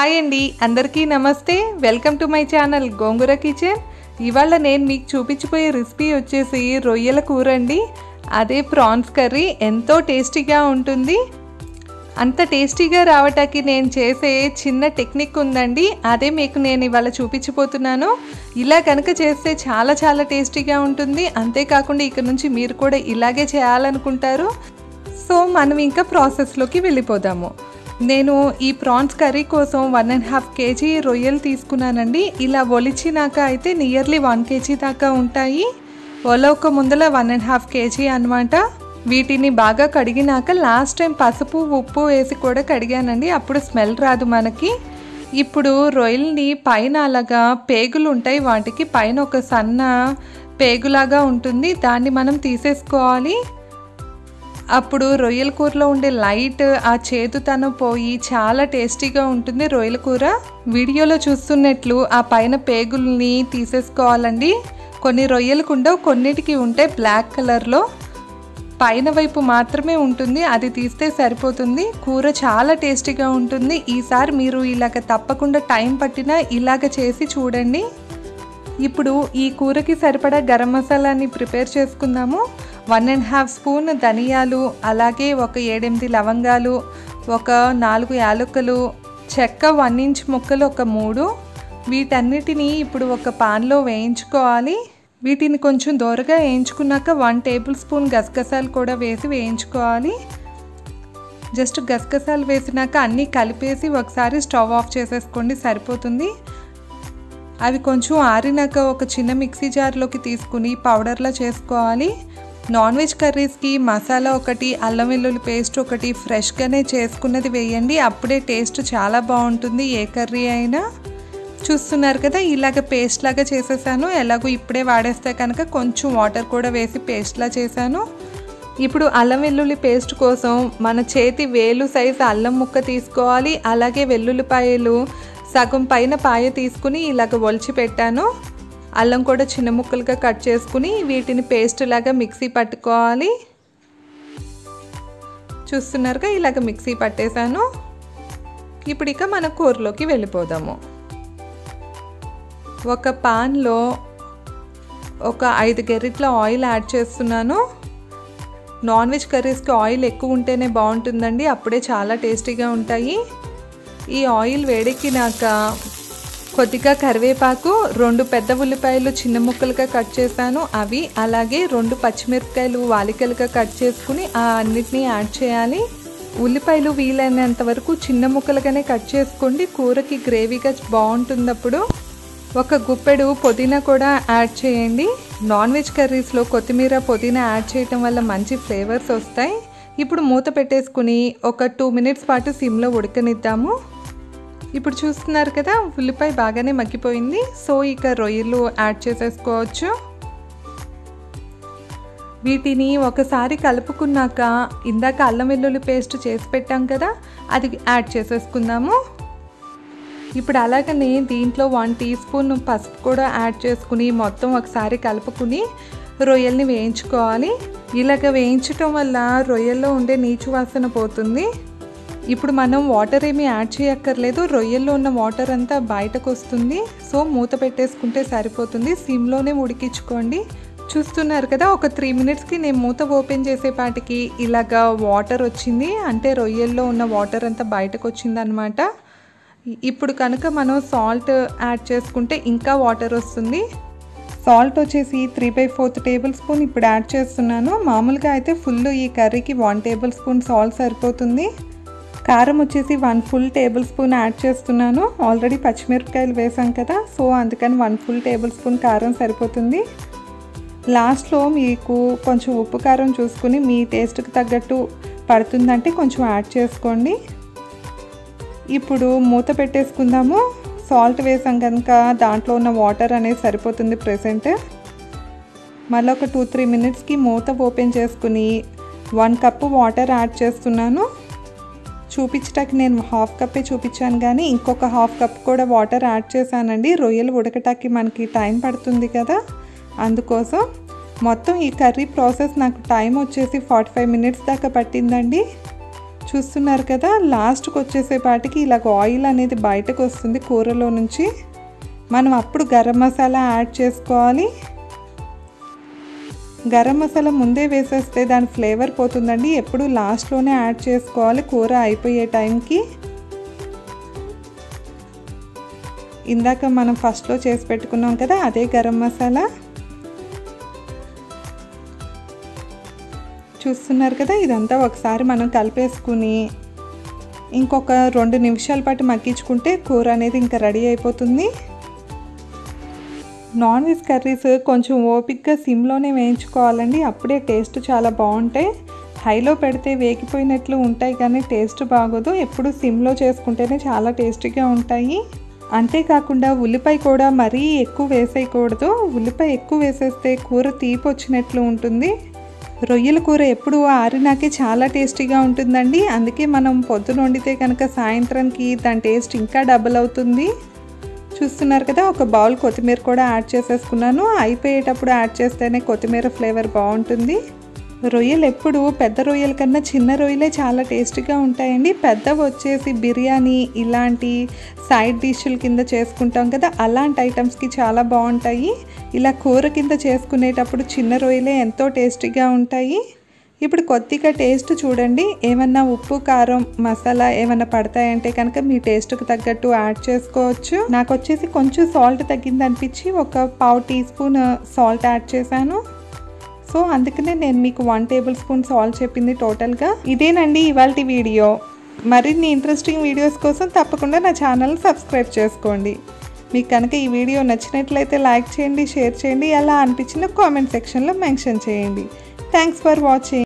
hi అండి అందరికీ నమస్తే welcome to my channel Gongura kitchen ఇవాళ నేను మీకు చూపించిపోయే రెసిపీ వచ్చేసి రొయ్యల కూర అండి అదే ప్రాన్స్ కర్రీ ఎంతో టేస్టీగా ఉంటుంది అంత టేస్టీగా రావటానికి నేను చేసే చిన్న టెక్నిక్ ఉందండి అదే మీకు నేను ఇవాళ చూపించిపోతున్నాను ఇలా కనుక చేస్తే చాలా చాలా టేస్టీగా ఉంటుంది అంతేకాకుండా ఇక నుంచి మీరు కూడా ఇలాగే చేయాలనుకుంటారు సో మనం ఇంకా ప్రాసెస్లోకి వెళ్ళిపోదాము నేను ఈ ప్రాన్స్ కర్రీ కోసం వన్ అండ్ హాఫ్ కేజీ రొయ్యలు తీసుకున్నానండి ఇలా ఒలిచినాక అయితే నియర్లీ వన్ కేజీ దాకా ఉంటాయి ఒలొక ముందల వన్ అండ్ హాఫ్ కేజీ అనమాట వీటిని బాగా కడిగినాక లాస్ట్ టైం పసుపు ఉప్పు వేసి కూడా కడిగానండి అప్పుడు స్మెల్ రాదు మనకి ఇప్పుడు రొయ్యల్ని పైన అలాగా పేగులు ఉంటాయి వాటికి పైన ఒక సన్న పేగులాగా ఉంటుంది దాన్ని మనం తీసేసుకోవాలి అప్పుడు రొయ్యల కూరలో ఉండే లైట్ ఆ చేదుతనం పోయి చాలా టేస్టీగా ఉంటుంది రొయ్యల కూర వీడియోలో చూస్తున్నట్లు ఆ పైన పేగుల్ని తీసేసుకోవాలండి కొన్ని రొయ్యలకు ఉండవు కొన్నిటికి ఉంటే బ్లాక్ కలర్లో పైన వైపు మాత్రమే ఉంటుంది అది తీస్తే సరిపోతుంది కూర చాలా టేస్టీగా ఉంటుంది ఈసారి మీరు ఇలాగ తప్పకుండా టైం పట్టినా ఇలాగ చేసి చూడండి ఇప్పుడు ఈ కూరకి సరిపడా గరం మసాలాని ప్రిపేర్ చేసుకుందాము వన్ అండ్ హాఫ్ స్పూన్ ధనియాలు అలాగే ఒక ఏడెనిమిది లవంగాలు ఒక నాలుగు యాలకులు చెక్క వన్ ఇంచ్ ముక్కలు ఒక మూడు వీటన్నిటిని ఇప్పుడు ఒక పాన్లో వేయించుకోవాలి వీటిని కొంచెం దోరగా వేయించుకున్నాక వన్ టేబుల్ స్పూన్ గసగసాలు కూడా వేసి వేయించుకోవాలి జస్ట్ గసగసాలు వేసినాక అన్నీ కలిపేసి ఒకసారి స్టవ్ ఆఫ్ చేసేసుకోండి సరిపోతుంది అవి కొంచెం ఆరినాక ఒక చిన్న మిక్సీ జార్లోకి తీసుకుని పౌడర్లా చేసుకోవాలి నాన్ వెజ్ కర్రీస్కి మసాలా ఒకటి అల్లం వెల్లుల్లి పేస్ట్ ఒకటి ఫ్రెష్గానే చేసుకున్నది వేయండి అప్పుడే టేస్ట్ చాలా బాగుంటుంది ఏ కర్రీ అయినా చూస్తున్నారు కదా ఇలాగ పేస్ట్ లాగా చేసేసాను ఎలాగో ఇప్పుడే వాడేస్తే కనుక కొంచెం వాటర్ కూడా వేసి పేస్ట్లా చేశాను ఇప్పుడు అల్లం వెల్లుల్లి పేస్ట్ కోసం మన చేతి వేలు సైజు అల్లం ముక్క తీసుకోవాలి అలాగే వెల్లుల్లిపాయలు సగం పైన పాయ తీసుకుని ఇలాగ ఒలిచి పెట్టాను అల్లం కూడా చిన్న ముక్కలుగా కట్ చేసుకుని వీటిని పేస్ట్ లాగా మిక్సీ పట్టుకోవాలి చూస్తున్నారుగా ఇలాగ మిక్సీ పట్టేశాను ఇప్పుడు ఇక మన కూరలోకి వెళ్ళిపోదాము ఒక పాన్లో ఒక ఐదు గెరిట్ల ఆయిల్ యాడ్ చేస్తున్నాను నాన్ వెజ్ కర్రీస్కి ఆయిల్ ఎక్కువ ఉంటేనే బాగుంటుందండి అప్పుడే చాలా టేస్టీగా ఉంటాయి ఈ ఆయిల్ వేడెక్కినాక కొద్దిగా కరివేపాకు రెండు పెద్ద ఉల్లిపాయలు చిన్న ముక్కలుగా కట్ చేశాను అవి అలాగే రెండు పచ్చిమిరపకాయలు వాలికలుగా కట్ చేసుకుని ఆ అన్నిటినీ యాడ్ చేయాలి ఉల్లిపాయలు వీలైనంత వరకు చిన్న ముక్కలుగానే కట్ చేసుకోండి కూరకి గ్రేవీగా బాగుంటుంది అప్పుడు ఒక గుప్పెడు పుదీనా కూడా యాడ్ చేయండి నాన్ వెజ్ కర్రీస్లో కొత్తిమీర పుదీనా యాడ్ చేయటం వల్ల మంచి ఫ్లేవర్స్ వస్తాయి ఇప్పుడు మూత పెట్టేసుకుని ఒక టూ మినిట్స్ పాటు సిమ్లో ఉడకనిద్దాము ఇప్పుడు చూస్తున్నారు కదా ఉల్లిపాయ బాగానే మగ్గిపోయింది సో ఇక రొయ్యలు యాడ్ చేసేసుకోవచ్చు వీటిని ఒకసారి కలుపుకున్నాక ఇందాక అల్లం వెల్లుల్లి పేస్ట్ చేసి పెట్టాం కదా అది యాడ్ చేసేసుకుందాము ఇప్పుడు అలాగనే దీంట్లో వన్ టీ స్పూన్ పసుపు కూడా యాడ్ చేసుకుని మొత్తం ఒకసారి కలుపుకుని రొయ్యల్ని వేయించుకోవాలి ఇలాగ వేయించటం వల్ల రొయ్యల్లో ఉండే నీచు వాసన పోతుంది ఇప్పుడు మనం వాటర్ ఏమీ యాడ్ చేయక్కర్లేదు రొయ్యల్లో ఉన్న వాటర్ అంతా బయటకు వస్తుంది సో మూత పెట్టేసుకుంటే సరిపోతుంది సిమ్లోనే ఉడికించుకోండి చూస్తున్నారు కదా ఒక త్రీ మినిట్స్కి నేను మూత ఓపెన్ చేసేపాటికి ఇలాగా వాటర్ వచ్చింది అంటే రొయ్యల్లో ఉన్న వాటర్ అంతా బయటకు వచ్చిందనమాట ఇప్పుడు కనుక మనం సాల్ట్ యాడ్ చేసుకుంటే ఇంకా వాటర్ వస్తుంది సాల్ట్ వచ్చేసి three by fourth tablespoon ఇప్పుడు యాడ్ చేస్తున్నాను మామూలుగా అయితే ఫుల్ ఈ కర్రీకి వన్ టేబుల్ స్పూన్ సాల్ట్ సరిపోతుంది కారం వచ్చేసి one full tablespoon add చేస్తున్నాను ఆల్రెడీ పచ్చిమిరపకాయలు వేసాం కదా సో అందుకని వన్ ఫుల్ టేబుల్ స్పూన్ కారం సరిపోతుంది లాస్ట్లో మీకు కొంచెం ఉప్పు కారం చూసుకుని మీ టేస్ట్కి తగ్గట్టు పడుతుందంటే కొంచెం యాడ్ చేసుకోండి ఇప్పుడు మూత పెట్టేసుకుందాము సాల్ట్ వేసాం కనుక దాంట్లో ఉన్న వాటర్ అనేది సరిపోతుంది ప్రెసెంట్ మళ్ళీ ఒక టూ త్రీ మినిట్స్కి మూత ఓపెన్ చేసుకుని వన్ కప్పు వాటర్ యాడ్ చేస్తున్నాను చూపించటానికి నేను హాఫ్ కప్పే చూపించాను కానీ ఇంకొక హాఫ్ కప్ కూడా వాటర్ యాడ్ చేశానండి రొయ్యలు ఉడకటానికి మనకి టైం పడుతుంది కదా అందుకోసం మొత్తం ఈ కర్రీ ప్రాసెస్ నాకు టైం వచ్చేసి ఫార్టీ ఫైవ్ మినిట్స్ దాకా పట్టిందండి చూస్తున్నారు కదా లాస్ట్కి వచ్చేసేపాటికి ఇలాగ ఆయిల్ అనేది బయటకు వస్తుంది కూరలో నుంచి మనం అప్పుడు గరం మసాలా యాడ్ చేసుకోవాలి గరం మసాలా ముందే వేసేస్తే దాని ఫ్లేవర్ పోతుందండి ఎప్పుడు లాస్ట్లోనే యాడ్ చేసుకోవాలి కూర అయిపోయే టైంకి ఇందాక మనం ఫస్ట్లో చేసి పెట్టుకున్నాం కదా అదే గరం మసాలా చూస్తున్నారు కదా ఇదంతా ఒకసారి మనం కలిపేసుకుని ఇంకొక రెండు నిమిషాల పాటు మగ్గించుకుంటే కూర అనేది ఇంకా రెడీ అయిపోతుంది నాన్ వెజ్ కర్రీస్ కొంచెం ఓపిక్గా సిమ్లోనే వేయించుకోవాలండి అప్పుడే టేస్ట్ చాలా బాగుంటాయి హైలో పెడితే వేగిపోయినట్లు ఉంటాయి కానీ టేస్ట్ బాగోదు ఎప్పుడు సిమ్లో చేసుకుంటేనే చాలా టేస్టీగా ఉంటాయి అంతేకాకుండా ఉల్లిపాయ కూడా మరీ ఎక్కువ వేసేయకూడదు ఉల్లిపాయ ఎక్కువ వేసేస్తే కూర తీపి వచ్చినట్లు ఉంటుంది రొయ్యల కూర ఎప్పుడు ఆరినాకే చాలా టేస్టీగా ఉంటుందండి అందుకే మనం పొద్దున వండితే కనుక సాయంత్రానికి దాని టేస్ట్ ఇంకా డబుల్ అవుతుంది చూస్తున్నారు కదా ఒక బౌల్ కొత్తిమీర కూడా యాడ్ చేసేసుకున్నాను అయిపోయేటప్పుడు యాడ్ చేస్తేనే కొత్తిమీర ఫ్లేవర్ బాగుంటుంది రొయ్యలు ఎప్పుడు పెద్ద రొయ్యల కన్నా చిన్న రొయ్యలే చాలా టేస్టీగా ఉంటాయండి పెద్దవి వచ్చేసి బిర్యానీ ఇలాంటి సైడ్ డిష్ల కింద చేసుకుంటాం కదా అలాంటి ఐటమ్స్కి చాలా బాగుంటాయి ఇలా కూర కింద చేసుకునేటప్పుడు చిన్న రొయ్యలే ఎంతో టేస్టీగా ఉంటాయి ఇప్పుడు కొద్దిగా టేస్ట్ చూడండి ఏమన్నా ఉప్పు కారం మసాలా ఏమన్నా పడతాయంటే కనుక మీ టేస్ట్కి తగ్గట్టు యాడ్ చేసుకోవచ్చు నాకు వచ్చేసి కొంచెం సాల్ట్ తగ్గింది అనిపించి ఒక పావు టీ స్పూన్ సాల్ట్ యాడ్ చేశాను సో అందుకనే నేను మీకు వన్ టేబుల్ స్పూన్ సాల్ట్ చెప్పింది టోటల్గా ఇదేనండి ఇవాళ వీడియో మరిన్ని ఇంట్రెస్టింగ్ వీడియోస్ కోసం తప్పకుండా నా ఛానల్ సబ్స్క్రైబ్ చేసుకోండి మీకు కనుక ఈ వీడియో నచ్చినట్లయితే లైక్ చేయండి షేర్ చేయండి ఎలా అనిపించిన కామెంట్ సెక్షన్లో మెన్షన్ చేయండి థ్యాంక్స్ ఫర్ వాచింగ్